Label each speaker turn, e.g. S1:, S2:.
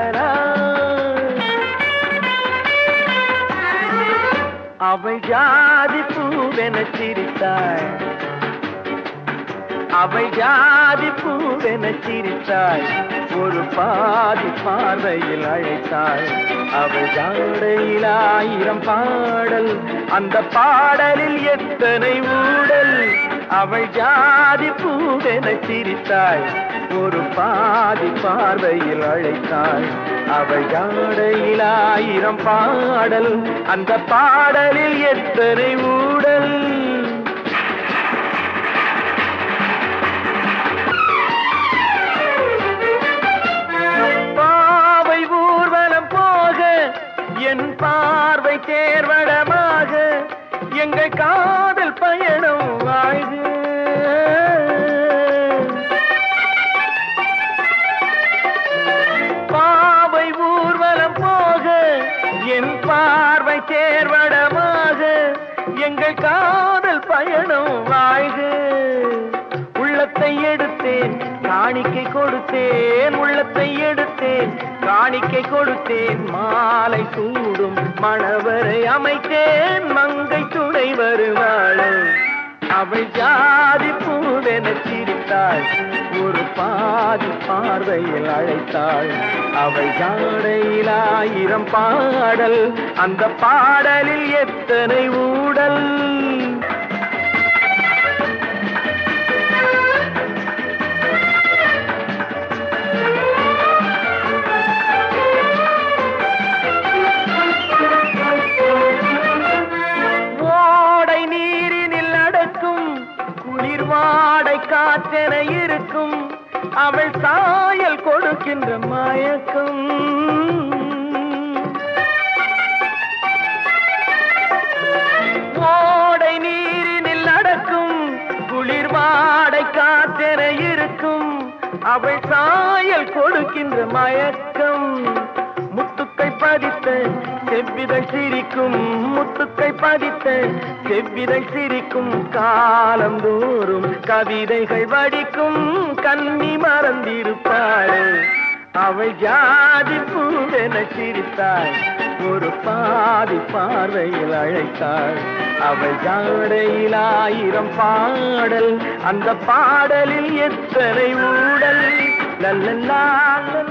S1: லலலா. அவள் ஜாதி பூவென சிரித்தாள் அவள் ஜாதி பூவென சிரித்தாள் ஒரு பாதி பார்வையில் அழைத்தாள் அவள் ஜாடையில் ஆயிரம் பாடல் அந்த பாடலில் எத்தனை ஊடல் அவள் ஜாதி பூவென சிரித்தாள் ஒரு பாதி பார்வையில் அழைத்தாள் அவள் ஜாடையில் ஆயிரம் பாடல் அந்த பாடலில் எத்தனை ஊடல் பாவை ஊர்வலம் போக என் பார்வை தேர்வடமாக எங்கள் காதல் பயணம் வாழ்க பாவை ஊர்வலம் போக என் பார்வை தேர்வடமாக எங்கள் காதல் பயணம் வாழ்க உள்ளத்தை எடுத்தேன் காணிக்கை கொடுத்தேன் உள்ளத்தை எடுத்தேன் காணிக்கை கொடுத்தேன் மாலை சூடும் மணவரை அமைத்தேன் மங்கை துணை வருவாளும் அவள் ஜாதி பூவென சிரித்தாள் ஒரு பாதி பார்வையில் அழைத்தாள் அவள் ஜாடையில் ஆயிரம் பாடல் அந்த பாடலில் எத்தனை ஊடல் ஓடை நீரினில் அடக்கும் குளிர் வாடை காற்றென இருக்கும் அவள் சாயல் கொடுக்கின்ற மயக்கம் ஓடை நீரினில் அடக்கும் குளிர் வாடை காற்றென இருக்கும் அவள் சாயல் கொடுக்கின்ற மயக்கம் முத்துக்கை பதித்த செவ்விதழ் சிரிக்கும் முத்துக்கை பதித்த செவ்விதழ் சிரிக்கும் காலந்தோறும் கவிதைகள் வடிக்கும் கன்னி மறந்திருப்பாள் அவள் ஜாதி பூவென சிரித்தாள் ஒரு பாதி பார்வையில் அழைத்தாள் அவள் ஜாடையில் ஆயிரம் பாடல் அந்த பாடலில் எத்தனை ஊடல் லல்லல்லா